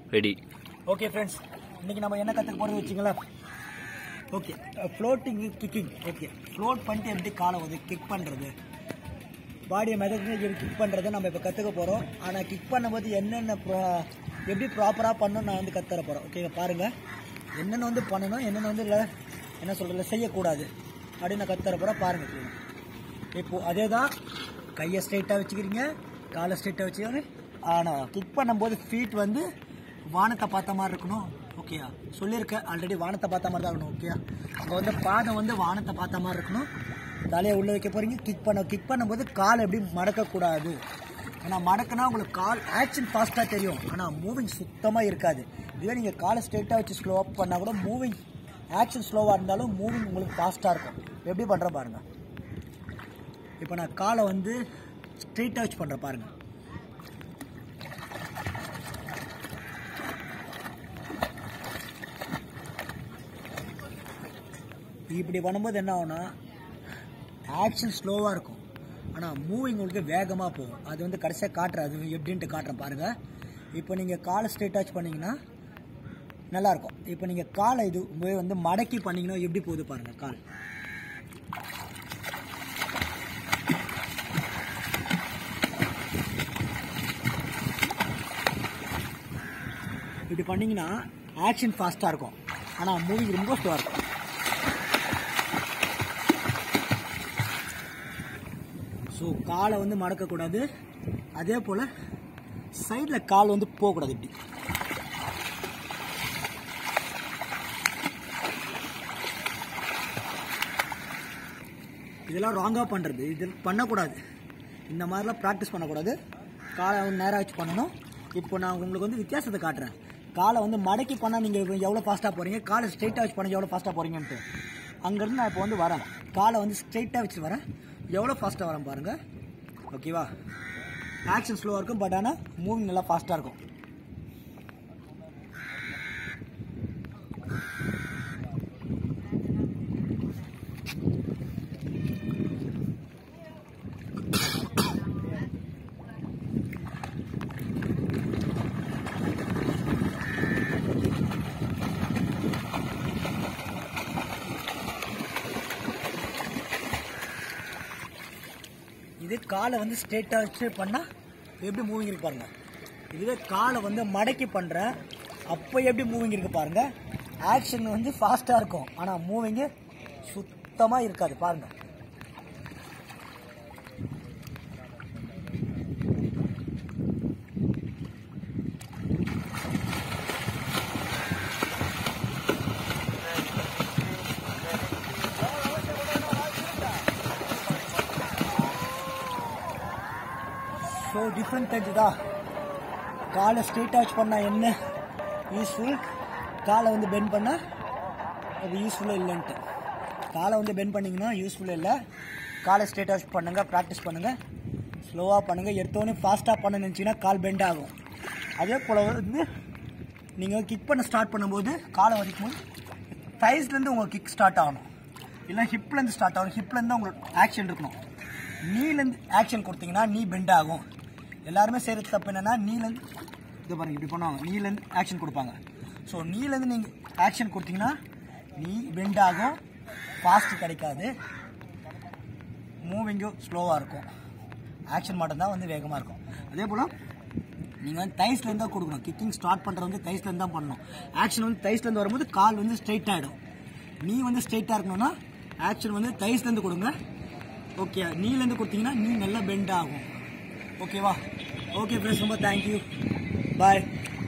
ready okay friends இன்னைக்கு நம்ம என்ன கற்றுக்க போகிறது வச்சுங்களேன் okay floating kicking okay float பண்ணிட்டு எப்படி காலை வந்து கிக் பண்ணுறது பாடியை மிதந்து எப்படி கிக் பண்ணுறதை நம்ம இப்போ கற்றுக்க போகிறோம் ஆனால் கிக் பண்ணும்போது என்னென்ன ப்ரா எப்படி ப்ராப்பராக பண்ணணும் நான் வந்து கற்றுற போகிறோம் ஓகே பாருங்கள் என்னென்ன வந்து பண்ணணும் என்னென்ன வந்து இல்லை என்ன சொல்கிறதுல செய்யக்கூடாது அப்படின்னு நான் கற்றுற போகிறேன் பாருங்கள் இப்போது அதே தான் கையை ஸ்ட்ரைட்டாக வச்சுக்கிறீங்க காலை ஸ்ட்ரைட்டாக வச்சுக்கோங்க ஆனால் கிக் பண்ணும்போது ஃபீட் வந்து வானத்தை பார்த்த மாதிரி இருக்கணும் ஓகேயா சொல்லியிருக்கேன் ஆல்ரெடி வானத்தை பார்த்த மாதிரி தான் இருக்கணும் ஓகேயா அங்கே வந்து பாதம் வந்து வானத்தை பார்த்த மாதிரி இருக்கணும் தலையை உள்ளே வைக்க போகிறீங்க கிக் பண்ண கிக் பண்ணும்போது கால் எப்படி மடக்கக்கூடாது ஏன்னா மடக்குனா உங்களுக்கு கால் ஆக்ஷன் ஃபாஸ்ட்டாக தெரியும் ஆனால் மூவிங் சுத்தமாக இருக்காது இதுவே நீங்கள் காலை ஸ்ட்ரைட்டாக வச்சு ஸ்லோவாக பண்ணால் கூட மூவிங் ஆக்ஷன் ஸ்லோவாக இருந்தாலும் மூவிங் உங்களுக்கு ஃபாஸ்ட்டாக இருக்கும் எப்படி பண்ணுற பாருங்கள் இப்போ நான் காலை வந்து ஸ்ட்ரெயிட்டாக வச்சு பண்ணுறேன் பாருங்கள் இப்படி பண்ணும்போது என்ன ஆகும்னா ஆக்ஷன் ஸ்லோவாக இருக்கும் ஆனால் மூவிங் உங்களுக்கு வேகமாக போகும் அது வந்து கடைசியாக காட்டுறாது எப்படின்ட்டு காட்டுறேன் பாருங்கள் இப்போ நீங்கள் காலை ஸ்ட்ரெயிட் வச்சு பண்ணீங்கன்னா நல்லாயிருக்கும் இப்போ நீங்கள் காலை இது வந்து மடக்கி பண்ணீங்கன்னா எப்படி போகுது பாருங்கள் கால் இப்படி பண்ணீங்கன்னா ஆக்ஷன் ஃபாஸ்ட்டாக இருக்கும் ஆனால் மூவிங் ரொம்ப ஸ்லோவாக இருக்கும் ஸோ காலை வந்து மடக்கக்கூடாது அதே போல் சைடில் கால் வந்து போகக்கூடாது இப்படி இதெல்லாம் ராங்காக பண்ணுறது இது பண்ணக்கூடாது இந்த மாதிரிலாம் ப்ராக்டிஸ் பண்ணக்கூடாது காலை வந்து நேராக வச்சு பண்ணணும் இப்போ நான் உங்களுக்கு வந்து வித்தியாசத்தை காட்டுறேன் காலை வந்து மடக்கி பண்ணால் நீங்கள் எவ்வளோ ஃபாஸ்ட்டாக போகிறீங்க காலை ஸ்ட்ரைட்டாக வச்சு பண்ண எவ்வளோ ஃபாஸ்ட்டாக போகிறீங்கன்ட்டு அங்கேருந்து நான் இப்போ வந்து வரேன் காலை வந்து ஸ்ட்ரைட்டாக வச்சு வரேன் எவ்வளோ ஃபாஸ்ட்டாக வரேன் பாருங்கள் ஓகேவா ஆக்ஷன் ஸ்லோவாக இருக்கும் பட் ஆனால் மூவிங் நல்லா ஃபாஸ்ட்டாக இருக்கும் இது காலை வந்து ஸ்ட்ரெயிட்டாக வச்சு பண்ணால் எப்படி மூவிங் இருக்கு பாருங்க இதுவே காலை வந்து மடக்கி பண்ணுறேன் அப்போ எப்படி மூவிங் இருக்கு பாருங்க ஆக்ஷன் வந்து ஃபாஸ்ட்டாக இருக்கும் ஆனால் மூவிங்கு சுத்தமாக இருக்காது பாருங்க ஸோ டிஃப்ரெண்ட் தெரிஞ்சுதா காலை ஸ்ட்ரெயிட்டாக வச்சு பண்ணால் என்ன யூஸ்ஃபுல் காலை வந்து பெண்ட் பண்ணால் அது யூஸ்ஃபுல்லாக இல்லைன்ட்டு காலை வந்து பெண்ட் பண்ணிங்கன்னா யூஸ்ஃபுல் இல்லை காலை ஸ்ட்ரெயிட்டாக வச்சு பண்ணுங்கள் ப்ராக்டிஸ் பண்ணுங்கள் ஸ்லோவாக பண்ணுங்கள் எடுத்தோடனே ஃபாஸ்ட்டாக பண்ண நினச்சிங்கன்னா கால் பெண்ட் ஆகும் அதே போல் வந்து நீங்கள் கிக் பண்ண ஸ்டார்ட் பண்ணும்போது காலை வரைக்கும் போது தைஸ்லேருந்து உங்கள் கிக் ஸ்டார்ட் ஆகணும் இல்லை ஹிப்லேருந்து ஸ்டார்ட் ஆகணும் ஹிப்லேருந்து உங்களுக்கு ஆக்ஷன் இருக்கணும் நீலேருந்து ஆக்ஷன் கொடுத்தீங்கன்னா நீ பெண்ட் ஆகும் எல்லாருமே செய்கிறது தப்பு என்னென்னா நீலேருந்து இது பாருங்க இப்படி பண்ணுவாங்க நீலேருந்து ஆக்ஷன் கொடுப்பாங்க ஸோ நீலேருந்து நீங்கள் ஆக்ஷன் கொடுத்தீங்கன்னா நீ பெண்ட் ஆகும் ஃபாஸ்ட் கிடைக்காது மூவிங்கும் ஸ்லோவாக இருக்கும் ஆக்ஷன் மட்டும்தான் வந்து வேகமாக இருக்கும் அதே போல் நீங்கள் வந்து தைஸ்லேருந்து தான் கொடுக்கணும் கிக்கிங் ஸ்டார்ட் பண்ணுறது வந்து தைஸ்லேருந்து தான் பண்ணணும் ஆக்ஷன் வந்து தைஸ்லேருந்து வரும்போது கால் வந்து ஸ்ட்ரைட் ஆகிடும் நீ வந்து ஸ்ட்ரைட்டாக இருக்கணும்னா ஆக்ஷன் வந்து தைஸ்லேருந்து கொடுங்க ஓகே நீலேருந்து கொடுத்தீங்கன்னா நீ நல்லா பெண்ட் ஆகும் ஓகேவா ஓகே ஃப்ரெண்ட்ஸ் ரொம்ப தேங்க்யூ பாய்